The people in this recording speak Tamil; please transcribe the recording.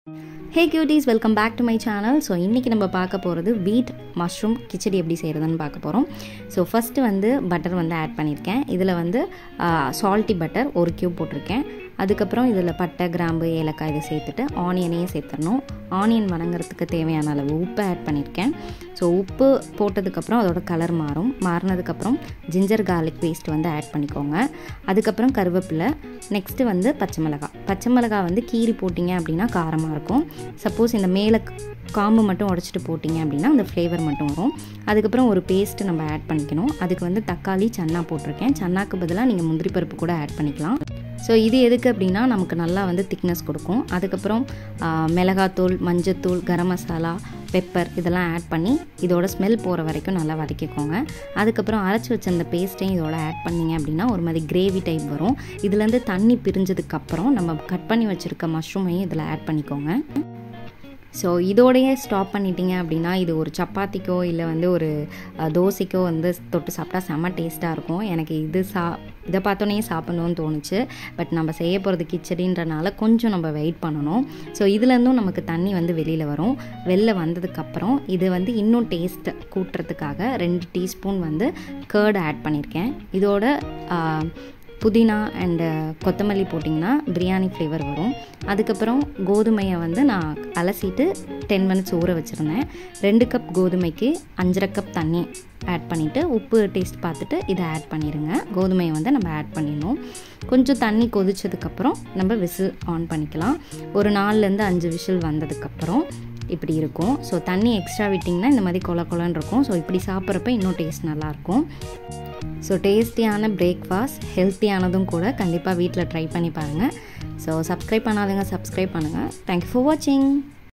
hey cuties welcome back to my channel so இன்றைக்கி நம்ம பார்க்க போகிறது வீட் மஷ்ரூம் கிச்சடி எப்படி செய்கிறதுன்னு பார்க்க போகிறோம் ஸோ ஃபஸ்ட்டு வந்து பட்டர் வந்து ஆட் பண்ணியிருக்கேன் இதில் வந்து சால்ட்டி பட்டர் ஒரு க்யூப் போட்டிருக்கேன் அதுக்கப்புறம் இதில் பட்டை கிராம்பு ஏலக்காய் இதை சேர்த்துட்டு ஆனியனையும் சேர்த்துடணும் ஆனியன் வணங்குறதுக்கு தேவையான அளவு உப்பு ஆட் பண்ணியிருக்கேன் ஸோ உப்பு போட்டதுக்கப்புறம் அதோட கலர் மாறும் மாறினதுக்கப்புறம் ஜிஞ்சர் கார்லிக் பேஸ்ட் வந்து ஆட் பண்ணிக்கோங்க அதுக்கப்புறம் கருவேப்பிலை நெக்ஸ்ட்டு வந்து பச்சை மிளகாய் பச்சை மிளகாய் வந்து கீரி போட்டிங்க அப்படின்னா காரமாக இருக்கும் சப்போஸ் இந்த மேலே காம்பு மட்டும் உடச்சிட்டு போட்டிங்க அப்படின்னா அந்த ஃப்ளேவர் மட்டும் வரும் அதுக்கப்புறம் ஒரு பேஸ்ட்டு நம்ம ஆட் பண்ணிக்கணும் அதுக்கு வந்து தக்காளி சன்னா போட்டிருக்கேன் சன்னாக்கு பதிலாக நீங்கள் முந்திரி பருப்பு கூட ஆட் பண்ணிக்கலாம் ஸோ இது எதுக்கு அப்படின்னா நமக்கு நல்லா வந்து திக்னஸ் கொடுக்கும் அதுக்கப்புறம் மிளகாத்தூள் மஞ்சத்தூள் கரம் மசாலா பெப்பர் இதெல்லாம் ஆட் பண்ணி இதோட ஸ்மெல் போகிற வரைக்கும் நல்லா வதக்கிக்கோங்க அதுக்கப்புறம் அரைச்சி வச்ச அந்த பேஸ்ட்டையும் இதோட ஆட் பண்ணிங்க அப்படின்னா ஒரு மாதிரி கிரேவி டைப் வரும் இதுலேருந்து தண்ணி பிரிஞ்சதுக்கப்புறம் நம்ம கட் பண்ணி வச்சுருக்க மஷ்ரூமையும் இதில் ஆட் பண்ணிக்கோங்க ஸோ இதோடையே ஸ்டாப் பண்ணிட்டீங்க அப்படின்னா இது ஒரு சப்பாத்திக்கோ இல்லை வந்து ஒரு தோசைக்கோ வந்து தொட்டு சாப்பிட்டா செம்ம டேஸ்ட்டாக இருக்கும் எனக்கு இது சா இதை பார்த்தோன்னே சாப்பிட்ணுன்னு தோணுச்சு பட் நம்ம செய்ய போகிறது கிச்சடின்றனால கொஞ்சம் நம்ம வெயிட் பண்ணணும் ஸோ இதுலேருந்தும் நமக்கு தண்ணி வந்து வெளியில் வரும் வெளில வந்ததுக்கப்புறம் இது வந்து இன்னும் டேஸ்ட்டை கூட்டுறதுக்காக ரெண்டு டீஸ்பூன் வந்து கேர்டு ஆட் பண்ணியிருக்கேன் இதோட புதினா அண்டு கொத்தமல்லி போட்டிங்கன்னா பிரியாணி ஃப்ளேவர் வரும் அதுக்கப்புறம் கோதுமையை வந்து நான் அலசிட்டு டென் மினிட்ஸ் ஊற வச்சுருந்தேன் ரெண்டு கப் கோதுமைக்கு அஞ்சரை கப் தண்ணி ஆட் பண்ணிவிட்டு உப்பு டேஸ்ட் பார்த்துட்டு இதை ஆட் பண்ணிடுங்க கோதுமையை வந்து நம்ம ஆட் பண்ணிடணும் கொஞ்சம் தண்ணி கொதிச்சதுக்கப்புறம் நம்ம விசில் ஆன் பண்ணிக்கலாம் ஒரு நாலுலேருந்து அஞ்சு விசில் வந்ததுக்கப்புறம் இப்படி இருக்கும் ஸோ தண்ணி எக்ஸ்ட்ரா விட்டிங்கன்னா இந்த மாதிரி கொல கொலன்னு இருக்கும் ஸோ இப்படி சாப்பிட்றப்ப இன்னும் டேஸ்ட் நல்லாயிருக்கும் ஸோ டேஸ்டியான பிரேக்ஃபாஸ்ட் ஹெல்த்தியானதும் கூட கண்டிப்பாக வீட்டில் ட்ரை பண்ணி பாருங்கள் ஸோ சப்ஸ்கிரைப் பண்ணாதவங்க சப்ஸ்கிரைப் பண்ணுங்கள் தேங்க்யூ ஃபார் வாட்சிங்